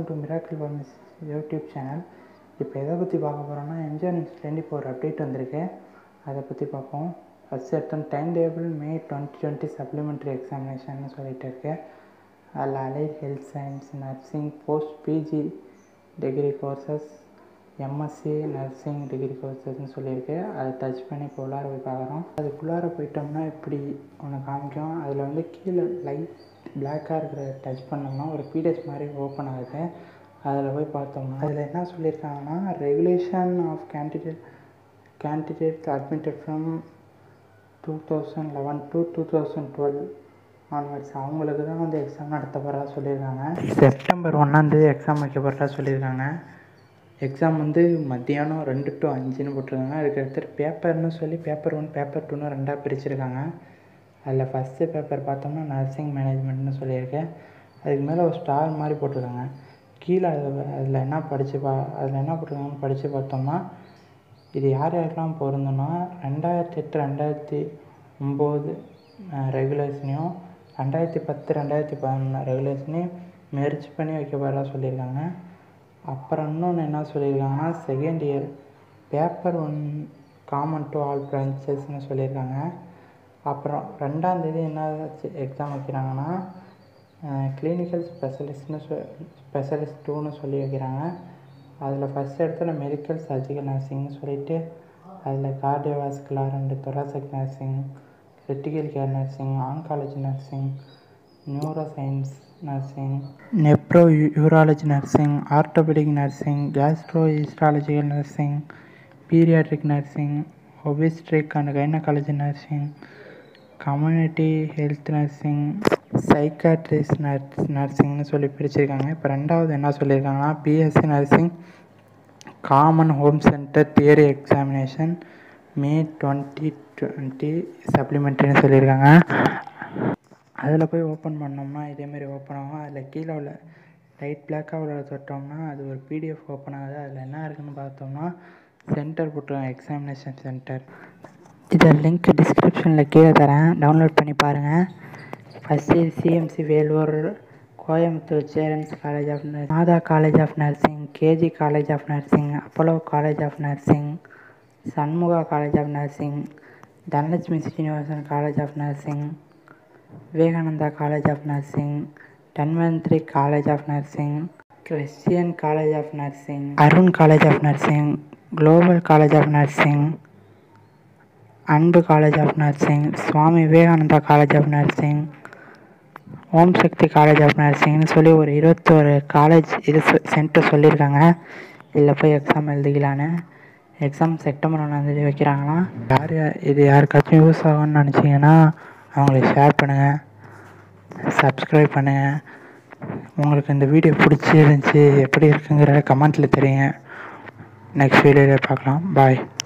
to miracle வர்மஸ் YouTube channel இப்போ எதை பற்றி பார்க்க போகிறோம்னா எம்ஜிஆர் நியூஸ்லேருந்து இப்போ ஒரு அப்டேட் வந்திருக்கு அதை பற்றி பார்ப்போம் ஃபஸ்ட் எடுத்தோம் time table May twenty twenty supplementary examination சொல்லிட்டு இருக்கு அதில் allied health science nursing post PG degree courses MSc nursing degree கோர்சஸ்னு சொல்லியிருக்கு அதை டச் பண்ணி இப்போ உள்ளார போய் பார்க்குறோம் அதுக்குள்ளார போயிட்டோம்னா இப்படி ஒன்று காமிக்கும் அதில் வந்து கீழே லைட் பிளாக்காக இருக்கிற டச் பண்ணோம்னா ஒரு பிடிஎஸ் மாதிரி ஓப்பன் ஆகுது அதில் போய் பார்த்தோம்னா அதில் என்ன சொல்லியிருக்காங்கன்னா regulation of candidate candidate admitted from two thousand eleven to two thousand twelve onwards அவங்களுக்கு தான் வந்து எக்ஸாம் நடத்த போகிறதா சொல்லியிருக்காங்க செப்டம்பர் ஒன்றாந்தேதி எக்ஸாம் வைக்க போகிறதா சொல்லியிருக்காங்க எக்ஸாம் வந்து மத்தியானம் ரெண்டு டு அஞ்சுன்னு போட்டிருக்காங்க அதுக்கு அடுத்து பேப்பர்னு சொல்லி பேப்பர் ஒன் பேப்பர் டூன்னு ரெண்டாக பிரிச்சிருக்காங்க அதில் ஃபஸ்ட்டு பேப்பர் பார்த்தோம்னா நர்சிங் மேனேஜ்மெண்ட்னு சொல்லியிருக்கேன் அதுக்கு மேலே ஒரு ஸ்டார் மாதிரி போட்டிருக்காங்க கீழே அதில் அதில் என்ன படித்து பா அதில் என்ன போட்டிருக்காங்கன்னு படித்து பார்த்தோம்னா இது யார் யாருக்கெல்லாம் பொருந்தும்னா ரெண்டாயிரத்தி எட்டு ரெண்டாயிரத்தி ஒம்பது ரெகுலேஷனையும் ரெண்டாயிரத்தி பத்து ரெண்டாயிரத்தி பதினொன்று ரெகுலேஷனையும் மெர்ஜ் பண்ணி வைக்க போகிறதா சொல்லியிருக்காங்க அப்புறம் இன்னொன்று என்ன சொல்லியிருக்காங்கன்னா second year paper one common to all பிரான்ச்சஸ்னு சொல்லியிருக்காங்க அப்புறம் ரெண்டாந்தேதி என்ன எக்ஸாம் வைக்கிறாங்கன்னா கிளினிக்கல் ஸ்பெஷலிஸ்ட்னு சொ ஸ்பெஷலிஸ்ட் டூன்னு சொல்லி வைக்கிறாங்க அதில் ஃபஸ்ட் இடத்துல மெடிக்கல் சர்ஜிக்கல் நர்சிங்னு சொல்லிட்டு அதில் cardiovascular and thoracic nursing critical care nursing oncology nursing neuro science nursing nephro urology nursing orthopaedic nursing gastro histological nursing paediatric nursing obstetric and gynaecology nursing community health nursing psychiatrist nurse நர்சிங்னு சொல்லி பிரிச்சிருக்காங்க இப்போ ரெண்டாவது என்ன சொல்லியிருக்காங்கன்னா BSc nursing common home centre theory examination May twenty twenty சப்ளிமெண்ட்ரின்னு சொல்லியிருக்காங்க அதில் போய் ஓப்பன் பண்ணோம்னா இதேமாரி ஓப்பன் ஆகும் அதில் கீழே உள்ள லைட் பிளாக்காக உள்ள தொட்டோம்னா அது ஒரு பிடிஎஃப் ஓப்பன் ஆகுது அதில் என்ன இருக்குன்னு பார்த்தோம்னா சென்டர் போட்டுருவோம் எக்ஸாமினேஷன் சென்டர் இதை லிங்க் டிஸ்கிரிப்ஷனில் கீழே தரேன் டவுன்லோட் பண்ணி பாருங்கள் first CMC Vellore Coimbatore Cherans college of nurse Matha college of nursing KG college of nursing Apollo college of nursing Shanmuga college of nursing Dhanalakshmi Srinivasan college of nursing Vivekananda college of nursing Dhanvantari college of nursing Christian college of nursing Arun college of nursing global college of nursing Anbu college of nursing Swami Vivekananda college of nursing Om Sakthi college of நர்சிங்னு சொல்லி ஒரு இருபத்தோரு college இது centre சொல்லியிருக்காங்க இதில் போய் exam எழுதிக்கலான்னு exam September ஒன்றாந்தேதி வைக்கிறாங்களாம் யார் இது யாருக்காச்சும் யூஸ் ஆகும்னு நினச்சிங்கன்னா அவங்களுக்கு ஷேர் பண்ணுங்கள் சப்ஸ்கிரைப் பண்ணுங்கள் உங்களுக்கு இந்த வீடியோ பிடிச்சிருந்துச்சி எப்படி இருக்குங்கிற கமெண்ட்டில் தெரியுங்க நெக்ஸ்ட் வீடியோவில் பார்க்கலாம் பாய்